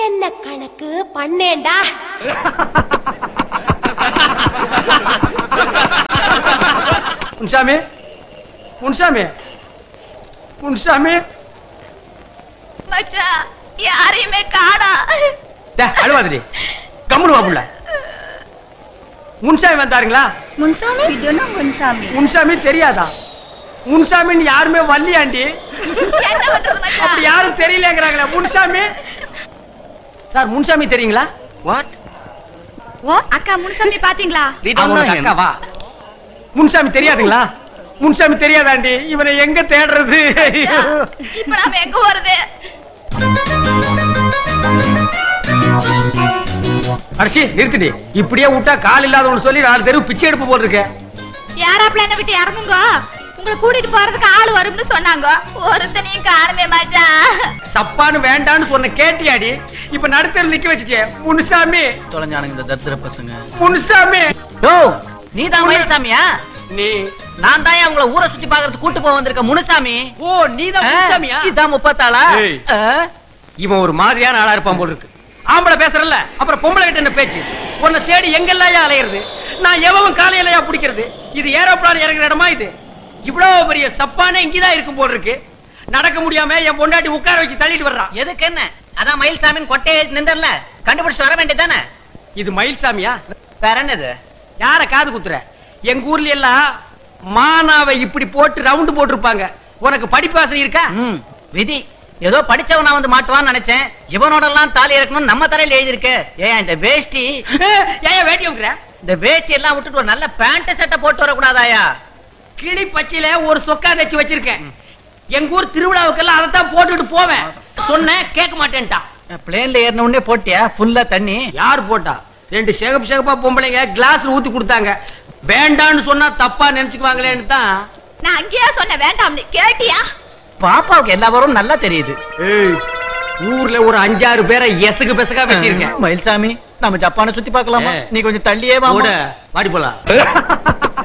என்ன கணக்கு பண்ணேன்டா முன்சாமி முன்சாமி முன்சாமி மச்சான் யாரையுமே காணா டேய், அழுவாதடி கம்முனு வா புள்ள முன்சாமி வந்தாருங்களா முன்சாமி இதுனா முன்சாமி முன்சாமி தெரியாதா முன்சாமின்னு யாருமே வரலையாண்டி என்ன பண்றது அப்படி மச்சான் யாரும் தெரியலங்கிறாங்களே முன்சாமி சார் முன்சாமி தெரியுங்களா வாட் ஓ அக்கா முன்சாமி பாத்தீங்களா அவனோட அக்காவா முன்சாமி தெரியாதுங்களா முன்சாமி தெரியாதாண்டி இவனை எங்க தேடுறது இப்ப நாம எங்க போறது அடிச்சு நிறுத்திடி இப்படியே விட்டா கால் இல்லாதவனு சொல்லி நாலு தெருவு பிச்சை எடுப்பு போல் இருக்க யாராப்ல என்ன விட்டு இறங்குங்க உங்களை கூட்டிட்டு போறதுக்கு ஆள் வரும்னு சொன்னாங்க ஒருத்தனையும் காணுமே மச்சான் சப்பான்னு வேண்டான்னு சொன்ன கேட்டியாடி இப்ப நடுத்தர் நிக்க வச்சுட்டே முனுசாமி தொலைஞ்சானுங்க இந்த தத்திர பசங்க முனுசாமி ஓ நீ தான் மயில்சாமியா நீ நான் தான் உங்களை ஊரை சுத்தி பாக்குறது கூட்டு போக வந்திருக்க முனுசாமி ஓ நீதான் முனுசாமியா இதான் முப்பத்தாளா ஏய். இவன் ஒரு மாதிரியான ஆளா இருப்பான் போல இருக்கு ஆம்பளை பேசுறல்ல அப்புறம் பொம்பளை கிட்ட என்ன பேச்சு உன்னை தேடி எங்கெல்லாம் அலையிறது நான் எவன் காலையிலயா பிடிக்கிறது இது ஏரோப்ளான் இறங்குற இடமா இது இவ்வளவு பெரிய சப்பானே இங்கதான் இருக்கும் போல இருக்கு நடக்க முடியாம என் பொண்டாட்டி உட்கார வச்சு தள்ளிட்டு வர்றான் எதுக்கு என்ன அதான் மயில்சாமின்னு கொட்டையை நின்றல கண்டுபிடிச்சு வர வேண்டியதானே இது மயில்சாமியா வேற என்னது யார காது குத்துற எங்க ஊர்ல எல்லாம் மானாவை இப்படி போட்டு ரவுண்டு போட்டிருப்பாங்க உனக்கு படிப்பாசனை இருக்கா ம், விதி ஏதோ படிச்சவனா வந்து மாட்டுவான்னு நினைச்சேன் இவனோட எல்லாம் தாலி இறக்கணும் நம்ம தலையில எழுதிருக்கு ஏன் இந்த வேஷ்டி ஏன் வேட்டி வைக்கிற இந்த வேஷ்டி எல்லாம் விட்டுட்டு ஒரு நல்ல பேண்ட் சட்டை போட்டு வரக்கூடாதாயா கிளி பச்சையில ஒரு சொக்கா தச்சு வச்சிருக்கேன் எங்க ஊர் திருவிழாவுக்கெல்லாம் அதை தான் போட்டுட்டு போவேன் சொன்னேன் கேட்க மாட்டேன்ட்டான் பிளேன்ல ஏறின உடனே போட்டியா ஃபுல்லா தண்ணி யார் போட்டா ரெண்டு சிகப்பு சிகப்பா பொம்பளைங்க கிளாஸ்ல ஊத்தி கொடுத்தாங்க வேண்டான்னு சொன்னா தப்பா நினைச்சுக்குவாங்களேன்னு தான் நான் அங்கேயா சொன்னேன் வேண்டாம்னு கேட்டியா பாப்பாவுக்கு எல்லா வரும் நல்லா தெரியுது ஏய், ஊர்ல ஒரு அஞ்சாறு பேரை எசகு பெசகா வச்சிருக்கேன் மயில்சாமி நம்ம ஜப்பானை சுத்தி பார்க்கலாமா ஏ. நீ கொஞ்சம் தள்ளியே வா கூட வாடி போலாம்